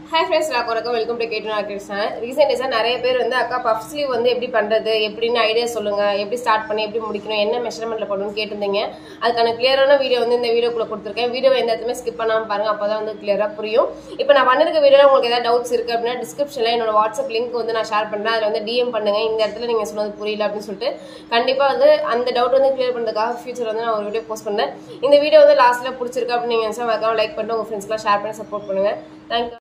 hi friends நான் வணக்கம் welcome to கேட்டு நான் கிருஷ்ணன் ரீசெண்ட் டேஸாக நிறைய பேர் வந்து அக்கா பஃப் ஸ்லீவ் வந்து எப்படி பண்ணுறது எப்படின்னு ஐடியா சொல்லுங்கள் எப்படி ஸ்டார்ட் பண்ணி எப்படி முடிக்கணும் என்ன மெஷர்மெண்ட்டில் பண்ணணும்னு கேட்டிருந்தீங்க அதுக்கான கிளியரான வீடியோ வந்து இந்த வீடியோக்குள்ளே கொடுத்துருக்கேன் வீடியோ எந்த இடத்துமே ஸ்கிப் பண்ணாமல் பாருங்கள் அப்போ தான் வந்து கிளியராக புரியும் இப்போ நான் பண்ணிருக்க வீடியோவில் உங்களுக்கு ஏதாவது டவுட்ஸ் இருக்குது அப்படின்னா டிஸ்கிரிப்ஷனில் என்னோட வாட்ஸ்அப் லிங்க் வந்து நான் ஷேர் பண்ணுறேன் அதில் வந்து டிஎம் பண்ணுங்கள் இந்த இடத்துல நீங்கள் சொன்னது புரியல அப்படின்னு சொல்லிட்டு கண்டிப்பாக வந்து அந்த டவுட் வந்து கிளியர் பண்ணுறதுக்காக ஃபியூச்சர் வந்து நான் ஒரு வீடியோ போஸ்ட் பண்ணேன் இந்த வீடியோ வந்து லாஸ்ட்டில் பிடிச்சிருக்கு அப்படின்னு நீங்கள் நினச்சா மறக்காம லைக் பண்ணிட்டு உங்கள் ஃப்ரெண்ட்ஸ்லாம் ஷேர் பண்ணி சப்போர்ட் பண்ணுங்கள் தேங்க்யூ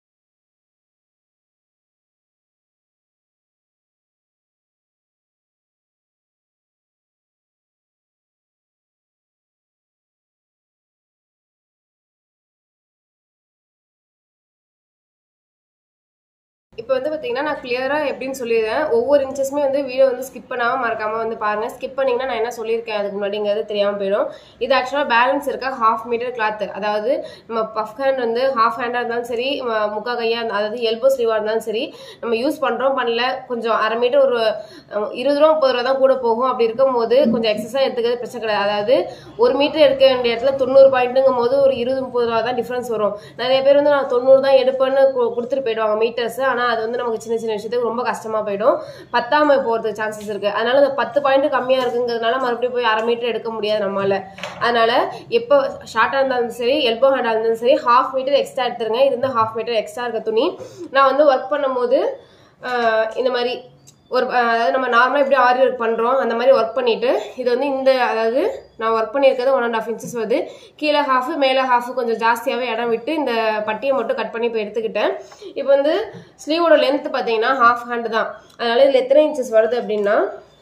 இப்போ வந்து பார்த்தீங்கன்னா நான் கிளியராக எப்படின்னு சொல்லிடுறேன் ஒவ்வொரு இன்ச்சஸுமே வந்து வீடியோ வந்து ஸ்கிப் பண்ணாமல் மறக்காமல் வந்து பாருங்கள் ஸ்கிப் பண்ணிங்கன்னா நான் என்ன சொல்லியிருக்கேன் அதுக்கு முன்னாடிங்கிறது தெரியாமல் போயிடும் இது ஆக்சுவலாக பேலன்ஸ் இருக்க ஹாஃப் மீட்டர் கிளாத் அதாவது நம்ம பஃப் ஹேண்ட் வந்து ஹாஃப் ஹேண்டாக இருந்தாலும் சரி ம- முக்கா கையாக அதாவது எல்போ ஸ்லீவாக இருந்தாலும் சரி நம்ம யூஸ் பண்ணுறோம் பண்ணல கொஞ்சம் அரை மீட்டர் ஒரு அஹ், இருபது ரூபா முப்பது ரூபா தான் கூட போகும் அப்படி இருக்கும்போது கொஞ்சம் எக்ஸசைஸ் எடுத்துக்கிறது பிரச்சனை கிடையாது அதாவது ஒரு மீட்டர் எடுக்க வேண்டிய இடத்துல தொண்ணூறு பாயிண்ட்டுங்கும் போது ஒரு இருபது முப்பது ரூபா தான் டிஃப்ரென்ஸ் வரும் நிறைய பேர் வந்து நான் தொண்ணூறு தான் எடுப்பேன்னு கு- கொடுத்துட்டு போயிடுவாங்க மீட்டர்ஸ் ஆனால் அது வந்து நமக்கு சின்ன சின்ன விஷயத்துக்கு ரொம்ப கஷ்டமா போயிடும் பத்தாம போகிறதுக்கு சான்சஸ் இருக்கு அதனால அந்த பத்து பாயிண்ட் கம்மியாக இருக்குங்கிறதுனால மறுபடியும் போய் அரை மீட்டர் எடுக்க முடியாது நம்மளால அதனால எப்போ ஷார்ட்டாக இருந்தாலும் சரி எல்போ ஹேண்டாக இருந்தாலும் சரி ஹாஃப் மீட்டர் எக்ஸ்ட்ரா எடுத்துருங்க இது வந்து ஹாஃப் மீட்டர் எக்ஸ்ட்ரா இருக்க துணி நான் வந்து ஒர்க் பண்ணும்போது ஆஹ், இந்த மாதிரி ஒரு அஹ், அதாவது நம்ம நார்மலாக எப்படி ஆரி ஒர்க் பண்ணுறோம் அந்த மாதிரி ஒர்க் பண்ணிட்டு இது வந்து இந்த அதாவது நான் ஒர்க் பண்ணியிருக்கிறது ஒன் அண்ட் ஆஃப் இன்ச்சஸ் வருது கீழே ஹாஃப் மேலே ஹாஃப் கொஞ்சம் ஜாஸ்தியாகவே இடம் விட்டு இந்த பட்டியை மட்டும் கட் பண்ணி இப்போ எடுத்துக்கிட்டேன் இப்போ வந்து ஸ்லீவோட லென்த் பார்த்தீங்கன்னா ஹாஃப் ஹேண்ட் தான் அதனால இதில் எத்தனை இன்ச்சஸ் வருது அப்படின்னா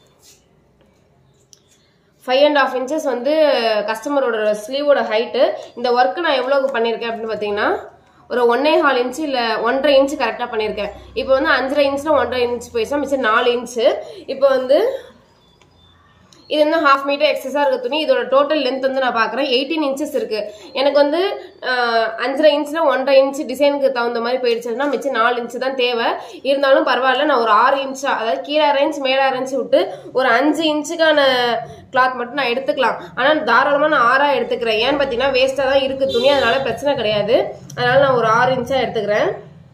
ஃபைவ் அண்ட் ஆஃப் இன்ச்சஸ் வந்து கஸ்டமரோட ஸ்லீவோட ஹைட்டு இந்த ஒர்க்கு நான் எவ்வளோக்கு பண்ணியிருக்கேன் அப்படின்னு பார்த்தீங்கன்னா ஒரு ஒன்னே கால் இன்ச்சு இல்லை ஒன்றரை இன்ச்சு கரெக்டாக பண்ணியிருக்கேன் இப்போ வந்து அஞ்சரை இன்ச்சில் ஒன்றரை இன்ச் போயிடுச்சா மிச்சம் நாலு இன்ச்சு இப்போ வந்து இது வந்து ஹாஃப் மீட்டர் எக்ஸஸாக இருக்க துணி இதோட டோட்டல் லென்த் வந்து நான் பார்க்குறேன் எயிட்டீன் இன்ச்சஸ் இருக்கு எனக்கு வந்து ஆஹ், அஞ்சரை இன்ச்சில் ஒன்றரை இன்ச் டிசைனுக்கு தகுந்த மாதிரி போயிடுச்சுன்னா மிச்சம் நாலு இன்ச்சு தான் தேவை இருந்தாலும் பரவாயில்ல நான் ஒரு ஆறு இன்ச்சா அதாவது கீழே அரை இன்ச் மேலே அரை இன்ச் விட்டு ஒரு அஞ்சு இன்ச்சுக்கான கிளாத் மட்டும் நான் எடுத்துக்கலாம் ஆனால் தாராளமாக நான் ஆறாக எடுத்துக்கிறேன் ஏன்னு பார்த்தீங்கன்னா வேஸ்ட்டாக தான் இருக்குது துணி அதனால பிரச்சனை கிடையாது அதனால நான் ஒரு ஆறு இன்ச்சாக எடுத்துக்கிறேன்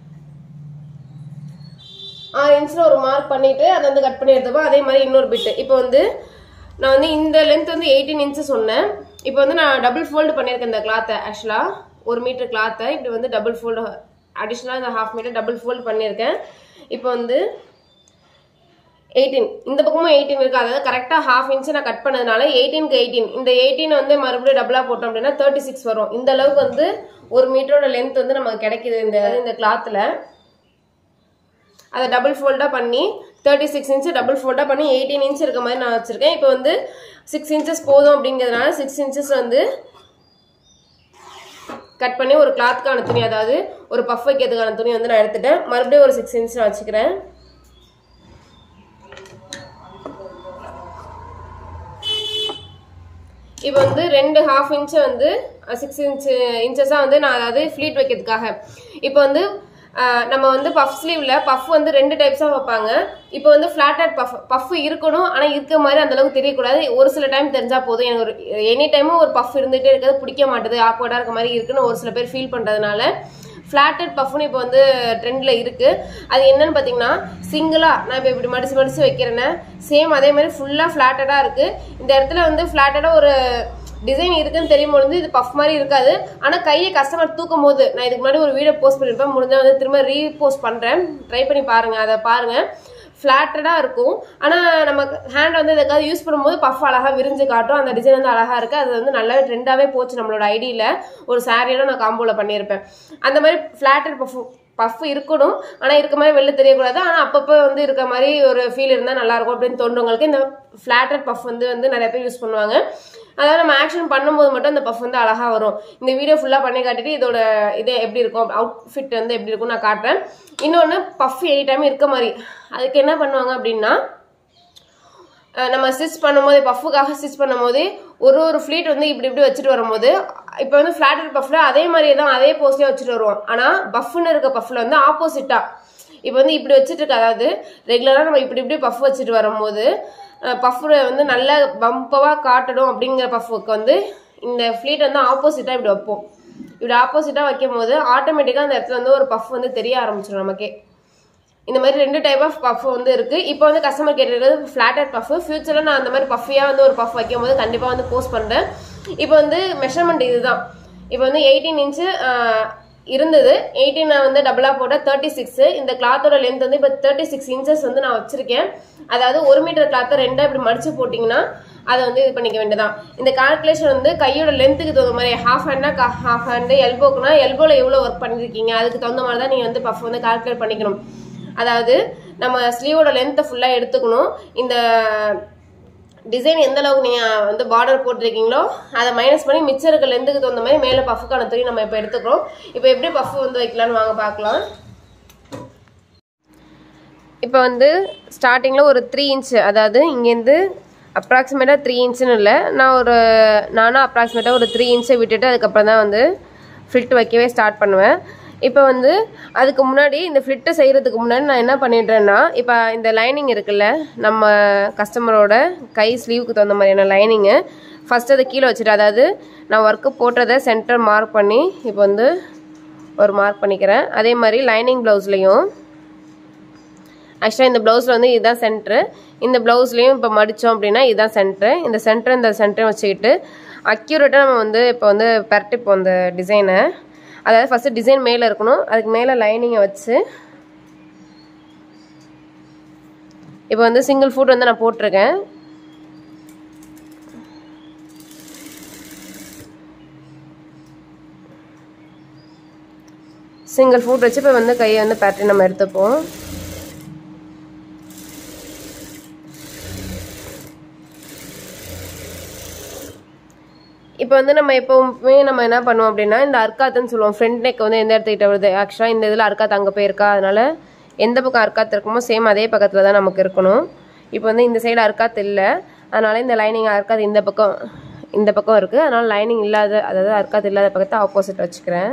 ஆறு இன்ச்சில் ஒரு மார்க் பண்ணிட்டு அதை வந்து கட் பண்ணி எடுத்துப்போம் அதே மாதிரி இன்னொரு பிட்டு இப்போ வந்து நான் வந்து இந்த லென்த் வந்து எயிட்டீன் இன்ச்சு சொன்னேன் இப்போ வந்து நான் டபுள் ஃபோல்டு பண்ணியிருக்கேன் இந்த கிளாத்தை ஆக்சுவலாக ஒரு மீட்டர் கிளாத்தை இப்படி வந்து டபுள் ஃபோல்டு அடிஷ்னலாக இந்த ஹாஃப் மீட்டர் டபுள் ஃபோல்டு பண்ணியிருக்கேன் இப்போ வந்து எயிட்டீன் இந்த பக்கமும் எயிட்டீன் இருக்கு அதாவது கரெக்டாக ஹாஃப் இன்ச் நான் கட் பண்ணதுனால எயிட்டீனுக்கு எயிட்டீன் இந்த எயிட்டீன் வந்து மறுபடியும் டபுளாக போட்டோம் அப்படின்னா தேர்ட்டி சிக்ஸ் வரும் இந்த அளவுக்கு வந்து ஒரு மீட்டரோட லென்த் வந்து நமக்கு கிடைக்குது இந்த இந்த கிளாத்தில் அதை டபுள் ஃபோல்டாக பண்ணி தேர்ட்டி சிக்ஸ் இன்ச்சு டபுள் ஃபோல்டாக பண்ணி எயிட்டீன் இன்ச் இருக்க மாதிரி நான் வச்சுருக்கேன் இப்போ வந்து சிக்ஸ் இன்ச்சஸ் போதும் அப்படிங்கிறதுனால சிக்ஸ் இன்ச்சஸ் வந்து கட் பண்ணி ஒரு கிளாத்துக்கான துணி அதாவது ஒரு பஃப் வைக்கிறதுக்கான துணி வந்து நான் எடுத்துட்டேன் மறுபடியும் ஒரு சிக்ஸ் இன்ச் நான் வச்சுக்கிறேன் இப்போ வந்து ரெண்டு ஹாஃப் இன்ச்சு வந்து சிக்ஸ் இன்ச்சு இன்ச்சஸாக வந்து நான் அதாவது ஃப்ளீட் வைக்கிறதுக்காக இப்போ வந்து அஹ், நம்ம வந்து பஃப் ஸ்லீவ்ல பஃப் வந்து ரெண்டு டைப்ஸாக வைப்பாங்க இப்போ வந்து ஃப்ளாட்டட் பஃப் பஃப் இருக்கணும் ஆனால் இருக்க மாதிரி அந்த அளவுக்கு தெரியக்கூடாது ஒரு சில டைம் தெரிஞ்சா போதும் எனக்கு ஒரு எனி டைமும் ஒரு பஃப் இருந்துகிட்டே இருக்கிறது பிடிக்க மாட்டுது ஆக்வர்டாக இருக்க மாதிரி இருக்குன்னு ஒரு சில பேர் ஃபீல் பண்ணுறதுனால ஃப்ளாட்டட் பஃப்னு இப்போ வந்து ட்ரெண்டில் இருக்குது அது என்னன்னு பார்த்தீங்கன்னா சிங்கிளாக நான் இப்போ இப்படி மடிச்சு மடிச்சு வைக்கிறேன்னா சேம் அதே மாதிரி ஃபுல்லாக ஃப்ளாட்டடாக இருக்குது இந்த இடத்துல வந்து ஃப்ளாட்டடாக ஒரு டிசைன் இருக்குன்னு தெரியும் பொழுது இது பஃப் மாதிரி இருக்காது ஆனால் கையை கஸ்டமர் தூக்கும் போது நான் இதுக்கு முன்னாடி ஒரு வீடியோ போஸ்ட் பண்ணியிருப்பேன் முடிஞ்சால் வந்து திரும்ப ரீபோஸ்ட் பண்ணுறேன் ட்ரை பண்ணி பாருங்கள் அதை பாருங்கள் ஃப்ளாட்டடாக இருக்கும் ஆனால் நம்ம ஹேண்ட் வந்து எதுக்காவது யூஸ் பண்ணும்போது பஃப் அழகாக விரிஞ்சு காட்டும் அந்த டிசைன் வந்து அழகாக இருக்குது அது வந்து நல்லாவே ட்ரெண்டாகவே போச்சு நம்மளோட ஐடியில் ஒரு சாரியோட நான் காம்போவில் பண்ணியிருப்பேன் அந்த மாதிரி ஃப்ளாட்டட் பஃப் பஃப் இருக்கணும் ஆனால் இருக்க மாதிரி வெளில தெரியக்கூடாது ஆனால் அப்பப்போ வந்து இருக்க மாதிரி ஒரு ஃபீல் இருந்தால் நல்லாயிருக்கும் அப்படின்னு தோன்றவங்களுக்கு இந்த ஃப்ளாட்டட் பஃப் வந்து வந்து நிறைய பேர் யூஸ் பண்ணுவாங்க அதாவது நம்ம ஆக்ஷன் பண்ணும்போது மட்டும் அந்த பஃப் வந்து அழகாக வரும் இந்த வீடியோ ஃபுல்லாக பண்ணி காட்டிட்டு இதோட இது எப்படி இருக்கும் அவுட்ஃபிட் வந்து எப்படி இருக்கும் நான் காட்டுறேன் இன்னொன்று பஃப் எனி டைம் இருக்க மாதிரி அதுக்கு என்ன பண்ணுவாங்க அப்படின்னா அஹ் நம்ம ஸ்டிச் பண்ணும்போது பஃபுக்காக ஸ்டிச் பண்ணும்போது ஒரு ஒரு ஃப்ளீட் வந்து இப்படி இப்படி வச்சுட்டு வரும்போது இப்போ வந்து ஃப்ளாட்டட் பஃப்ல அதே மாதிரியே தான் அதே போஸ்ட்லேயே வச்சுட்டு வருவோம் ஆனால் பஃப்னு இருக்க பஃப்ல வந்து ஆப்போசிட்டா இப்போ வந்து இப்படி வச்சுட்டு இருக்கு அதாவது ரெகுலராக நம்ம இப்படி இப்படி பஃப் வச்சுட்டு வரும்போது பஃப்ல வந்து நல்ல பம்பவாக காட்டணும் அப்படிங்கிற பஃபுக்கு வந்து இந்த ஃப்ளீட் வந்து ஆப்போசிட்டாக இப்படி வைப்போம் இப்படி ஆப்போசிட்டாக வைக்கும் போது ஆட்டோமேட்டிக்காக அந்த இடத்துல வந்து ஒரு பஃப் வந்து தெரிய ஆரம்பிச்சிடும் நமக்கே இந்த மாதிரி ரெண்டு டைப் ஆஃப் பஃப் வந்து இருக்கு இப்போ வந்து கஸ்டமர் கேட்டிருக்கிறது ஃபிளாட்டர் பஃப் ஃபியூச்சரில் நான் அந்த மாதிரி பஃபியாக வந்து ஒரு பஃப் வைக்கும் போது கண்டிப்பாக வந்து போஸ்ட் பண்ணுறேன் இப்போ வந்து மெஷர்மெண்ட் இதுதான் இப்போ வந்து எயிட்டீன் இன்ச்சு இருந்தது எயிட்டீன் நான் வந்து டபுளாக போட்ட தேர்ட்டி சிக்ஸ் இந்த கிளாத்தோட லென்த் வந்து இப்போ தேர்ட்டி சிக்ஸ் இன்ச்சஸ் வந்து நான் வச்சிருக்கேன் அதாவது ஒரு மீட்டர் கிளாத்தை ரெண்டாக இப்படி மடிச்சு போட்டிங்கன்னா அதை வந்து இது பண்ணிக்க வேண்டியதான் இந்த கால்குலேஷன் வந்து கையோட லென்த்துக்கு தகுந்த மாதிரி ஹாஃப் ஹேண்ட்னா ஹாஃப் ஹேண்டு எல்போக்குனா எல்போவில் எவ்வளோ ஒர்க் பண்ணியிருக்கீங்க அதுக்கு தகுந்த மாதிரி தான் நீங்கள் வந்து பஃப் வந்து கால்குலேட் பண்ணிக்கணும் அதாவது நம்ம ஸ்லீவோட லென்த்தை ஃபுல்லாக எடுத்துக்கணும் இந்த டிசைன் எந்த அளவுக்கு நீங்கள் வந்து பார்டர் போட்டிருக்கீங்களோ அதை மைனஸ் பண்ணி மிச்சம் இருக்க லென்த்துக்கு தகுந்த மாதிரி மேலே பஃபுக்கான துணி நம்ம இப்போ எடுத்துக்கிறோம் இப்போ எப்படி பஃப் வந்து வைக்கலாம்னு வாங்க பார்க்கலாம் இப்போ வந்து ஸ்டார்டிங்கில் ஒரு த்ரீ இன்ச் அதாவது இங்கேருந்து அப்ராக்சிமேட்டாக த்ரீ இன்ச்சுன்னு இல்லை நான் ஒரு நானும் அப்ராக்சிமேட்டாக ஒரு த்ரீ இன்ச்சை விட்டுட்டு அதுக்கப்புறம் தான் வந்து ஃபில்ட் வைக்கவே ஸ்டார்ட் பண்ணுவேன் இப்போ வந்து அதுக்கு முன்னாடி இந்த ஃபில்ட்டை செய்கிறதுக்கு முன்னாடி நான் என்ன பண்ணிடுறேன்னா இப்போ இந்த லைனிங் இருக்குல்ல நம்ம கஸ்டமரோட கை ஸ்லீவுக்கு தகுந்த மாதிரியான லைனிங்கு ஃபஸ்ட் அதை கீழே வச்சுட்டு அதாவது நான் ஒர்க்கு போட்டதை சென்டர் மார்க் பண்ணி இப்போ வந்து ஒரு மார்க் பண்ணிக்கிறேன் அதே மாதிரி லைனிங் ப்ளவுஸ்லேயும் ஆக்சுவலாக இந்த ப்ளவுஸில் வந்து இதுதான் சென்ட்ரு இந்த ப்ளவுஸ்லேயும் இப்போ மடித்தோம் அப்படின்னா இதுதான் சென்ட்ரு இந்த சென்டர் இந்த சென்டரை வச்சுக்கிட்டு அக்யூரேட்டாக நம்ம வந்து இப்போ வந்து பரட்டிப்போம் அந்த டிசைனை அதாவது ஃபஸ்ட்டு டிசைன் மேலே இருக்கணும் அதுக்கு மேலே லைனிங்கை வச்சு இப்போ வந்து சிங்கிள் ஃபுட் வந்து நான் போட்டிருக்கேன் சிங்கிள் ஃபுட் வச்சு இப்போ வந்து கையை வந்து பேட்டர்ன் நம்ம எடுத்துப்போம் இப்போ வந்து நம்ம எப்பவுமே நம்ம என்ன பண்ணுவோம் அப்படின்னா இந்த அர்க்காத்துன்னு சொல்லுவோம் ஃப்ரண்ட் நெக் வந்து எந்த இடத்துக்கிட்ட வருது ஆக்சுவலாக இந்த இதில் அர்க்காத் அங்கே போயிருக்கா அதனால எந்த பக்கம் அர்க்காத் இருக்குமோ சேம் அதே பக்கத்தில் தான் நமக்கு இருக்கணும் இப்போ வந்து இந்த சைடு அர்க்காத் இல்லை அதனால இந்த லைனிங் அர்க்காத் இந்த பக்கம் இந்த பக்கம் இருக்குது அதனால லைனிங் இல்லாத அதாவது அர்க்காத் இல்லாத பக்கத்தை ஆப்போசிட் வச்சுக்கிறேன்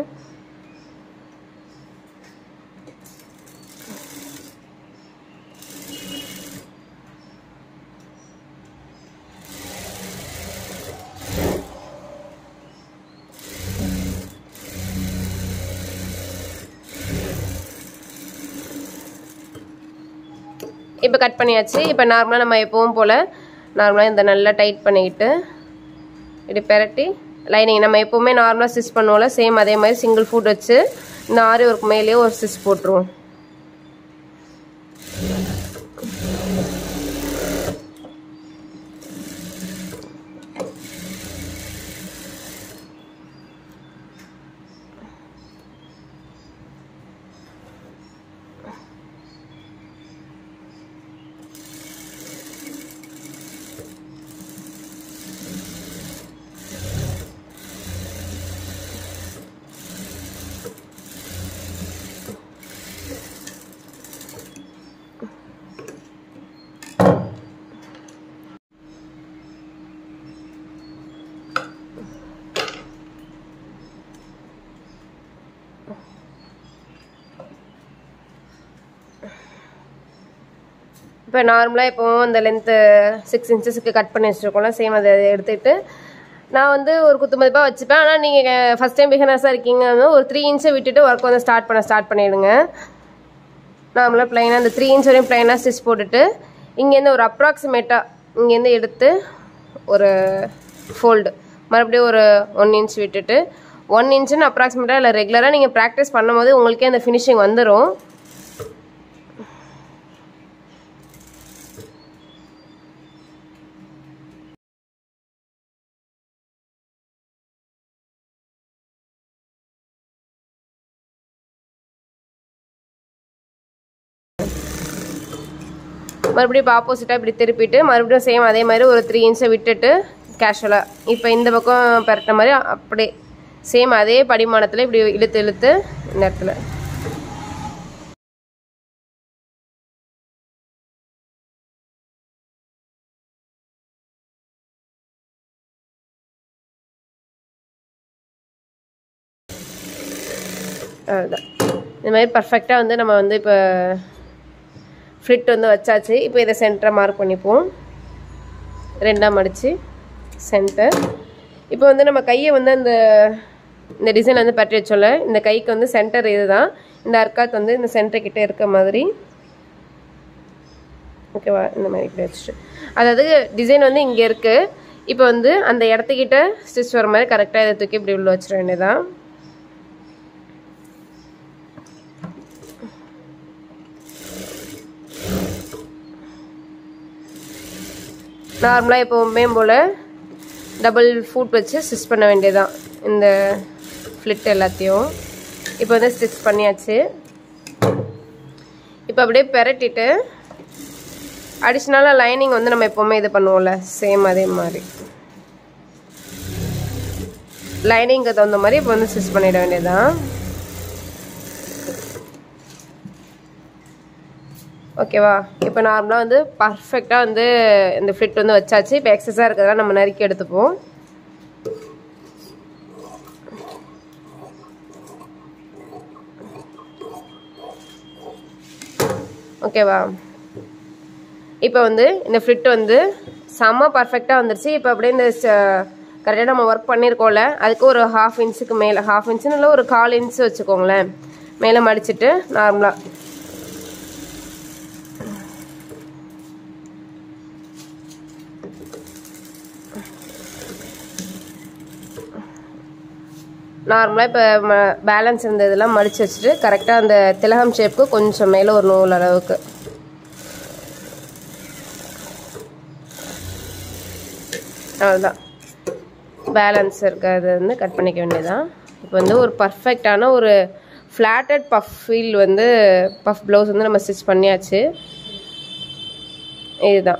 இப்போ கட் பண்ணியாச்சு இப்போ நார்மலாக நம்ம எப்பவும் போல் நார்மலாக இந்த நல்லா டைட் பண்ணிக்கிட்டு இப்படி பெரட்டி லைனிங் நம்ம எப்போவுமே நார்மலாக ஸ்டிச் பண்ணுவோம்ல சேம் அதே மாதிரி சிங்கிள் ஃபுட் வச்சு இந்த ஆரி ஒர்க் மேலேயே ஒரு ஸ்டிச் போட்டுருவோம் இப்போ நார்மலாக இப்போவும் அந்த லென்த்து சிக்ஸ் இன்ச்சஸுக்கு கட் பண்ணி வச்சுருக்கோம்ல சேம் அதை எடுத்துக்கிட்டு நான் வந்து ஒரு குத்து மதிப்பாக வச்சுப்பேன் ஆனால் நீங்கள் ஃபஸ்ட் டைம் பிகினர்ஸாக இருக்கீங்க ஒரு த்ரீ இன்ச்சை விட்டுட்டு ஒர்க் வந்து ஸ்டார்ட் பண்ண ஸ்டார்ட் பண்ணிவிடுங்க நார்மலாக ப்ளைனாக அந்த த்ரீ இன்ச் வரையும் ப்ளைனாக ஸ்டிச் போட்டுட்டு இங்கேருந்து ஒரு அப்ராக்சிமேட்டாக இங்கேருந்து எடுத்து ஒரு ஃபோல்டு மறுபடியும் ஒரு ஒன் இன்ச் விட்டுட்டு ஒன் இன்ச்சுன்னு அப்ராக்சிமேட்டாக இல்லை ரெகுலராக நீங்கள் ப்ராக்டிஸ் பண்ணும்போது உங்களுக்கே அந்த ஃபினிஷிங் வந்துடும் மறுபடியும் இப்போ ஆப்போசிட்டாக இப்படி திருப்பிட்டு மறுபடியும் சேம் அதே மாதிரி ஒரு த்ரீ இன்ச்சை விட்டுட்டு கேஷுவலாக இப்போ இந்த பக்கம் பெரட்ட மாதிரி அப்படியே சேம் அதே படிமானத்தில் இப்படி இழுத்து இழுத்து இந்த இடத்துல அதுதான் இந்த மாதிரி பர்ஃபெக்டாக வந்து நம்ம வந்து இப்போ ஃப்ளிட் வந்து வச்சாச்சு இப்போ இதை சென்டரை மார்க் பண்ணிப்போம் ரெண்டாக மடித்து சென்டர் இப்போ வந்து நம்ம கையை வந்து அந்த இந்த டிசைன் வந்து பற்றி வச்சோம்ல இந்த கைக்கு வந்து சென்டர் இதுதான் இந்த அர்க்காத் வந்து இந்த சென்டர் கிட்ட இருக்க மாதிரி ஓகேவா இந்த மாதிரி இப்படி வச்சுட்டு அதாவது டிசைன் வந்து இங்கே இருக்குது இப்போ வந்து அந்த இடத்துக்கிட்ட ஸ்டிச் வர மாதிரி கரெக்டாக இதை தூக்கி இப்படி உள்ள வச்சிட வேண்டியதான் நார்மலாக எப்போவுமே போல் டபுள் ஃபூட் வச்சு ஸ்டிச் பண்ண வேண்டியதான் இந்த ஃப்ளிட் எல்லாத்தையும் இப்போ வந்து ஸ்டிச் பண்ணியாச்சு இப்போ அப்படியே பெரட்டிட்டு அடிஷ்னலாக லைனிங் வந்து நம்ம எப்போவுமே இது பண்ணுவோம்ல சேம் அதே மாதிரி லைனிங்க்கு தகுந்த மாதிரி இப்போ வந்து ஸ்டிச் பண்ணிட வேண்டியதான் ஓகேவா இப்போ நார்மலாக வந்து பர்ஃபெக்டாக வந்து இந்த ஃபிட் வந்து வச்சாச்சு இப்போ எக்ஸஸாக இருக்கிறதெல்லாம் நம்ம நறுக்கி எடுத்துப்போம் ஓகேவா இப்போ வந்து இந்த ஃபிட் வந்து செம்ம பர்ஃபெக்டாக வந்துருச்சு இப்போ அப்படியே இந்த கரெக்டாக நம்ம ஒர்க் பண்ணியிருக்கோம்ல அதுக்கு ஒரு ஹாஃப் இன்ச்சுக்கு மேலே ஹாஃப் இன்ச்சுன்னு இல்லை ஒரு கால் இன்ச்சு வச்சுக்கோங்களேன் மேலே மடிச்சிட்டு நார்மலாக நார்மலாக இப்போ ம பேலன்ஸ் இருந்த இதெல்லாம் மடித்து வச்சுட்டு கரெக்டாக அந்த திலகம் ஷேப்புக்கு கொஞ்சம் மேலே ஒரு நூல் அளவுக்கு அவ்வளோதான் பேலன்ஸ் இருக்கிறது வந்து கட் பண்ணிக்க வேண்டியதான் இப்போ வந்து ஒரு பர்ஃபெக்டான ஒரு ஃப்ளாட்டட் பஃப் ஃபீல் வந்து பஃப் ப்ளவுஸ் வந்து நம்ம ஸ்டிச் பண்ணியாச்சு இதுதான்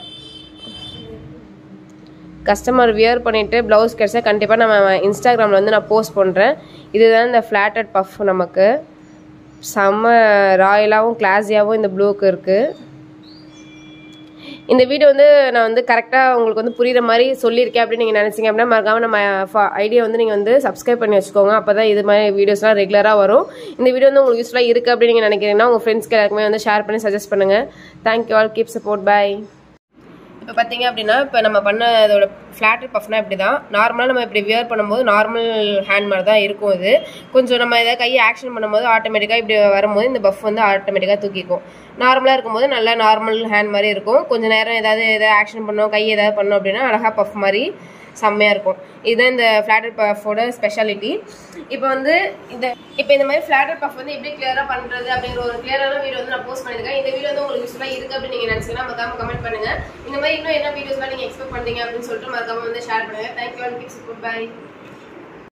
கஸ்டமர் வியர் பண்ணிவிட்டு ப்ளவுஸ் கிடச்சா கண்டிப்பாக நம்ம இன்ஸ்டாகிராமில் வந்து நான் போஸ்ட் பண்ணுறேன் இதுதான் இந்த ஃப்ளாட்டட் பஃப் நமக்கு செம்ம ராயலாகவும் கிளாஸியாகவும் இந்த ப்ளூக்கு இருக்குது இந்த வீடியோ வந்து நான் வந்து கரெக்டாக உங்களுக்கு வந்து புரியுற மாதிரி சொல்லியிருக்கேன் அப்படின்னு நீங்கள் நினச்சிங்க அப்படின்னா மறக்காமல் நம்ம ஐடியா வந்து நீங்கள் வந்து சப்ஸ்கிரைப் பண்ணி வச்சுக்கோங்க அப்போ தான் இது மாதிரி வீடியோஸ்லாம் ரெகுலராக வரும் இந்த வீடியோ வந்து உங்களுக்கு யூஸ்ஃபுல்லாக இருக்குது அப்படின்னு நீங்கள் நினைக்கிறீங்கன்னா உங்கள் ஃப்ரெண்ட்ஸ்க்கு எல்லாருக்குமே வந்து ஷேர் பண்ணி சஜஸ்ட் பண்ணுங்கள் thank you all keep support bye இப்போ பார்த்தீங்க அப்படின்னா இப்போ நம்ம பண்ண அதோட ஃப்ளாட்டர் பஃப்னா இப்படி தான் நார்மலாக நம்ம இப்படி வியர் பண்ணும்போது நார்மல் ஹேண்ட் மாதிரி தான் இருக்கும் இது கொஞ்சம் நம்ம எதாவது கையை ஆக்ஷன் பண்ணும்போது ஆட்டோமேட்டிக்காக இப்படி வரும்போது இந்த பஃப் வந்து ஆட்டோமேட்டிக்காக தூக்கிக்கும் நார்மலாக இருக்கும்போது நல்லா நார்மல் ஹேண்ட் மாதிரி இருக்கும் கொஞ்சம் நேரம் ஏதாவது எதாவது ஆக்ஷன் பண்ணோம் கை ஏதாவது பண்ணோம் அப்படின்னா அழகாக பஃப் மாதிரி செம்மையாக இருக்கும் இதுதான் இந்த ஃப்ளாட்டர் பஃபோட ஸ்பெஷாலிட்டி இப்போ வந்து இந்த இப்போ இந்த மாதிரி ஃப்ளாட்டர் பஃப் வந்து எப்படி கிளியராக பண்ணுறது அப்படிங்கிற ஒரு கிளியரான வீடியோ வந்து நான் போஸ்ட் பண்ணியிருக்கேன் இந்த வீடியோ வந்து உங்களுக்கு யூஸ்ஃபுல்லாக இருக்குது அப்படின்னு நீங்கள் நினச்சிங்கன்னா மறக்காம கமெண்ட் பண்ணுங்கள் இந்த மாதிரி இன்னும் என்ன வீடியோஸ்லாம் நீங்கள் எக்ஸ்பெக்ட் பண்ணுறீங்க அப்படின்னு சொல்லிட்டு மறக்காம வந்து ஷேர் பண்ணுங்கள் thank you and keep support by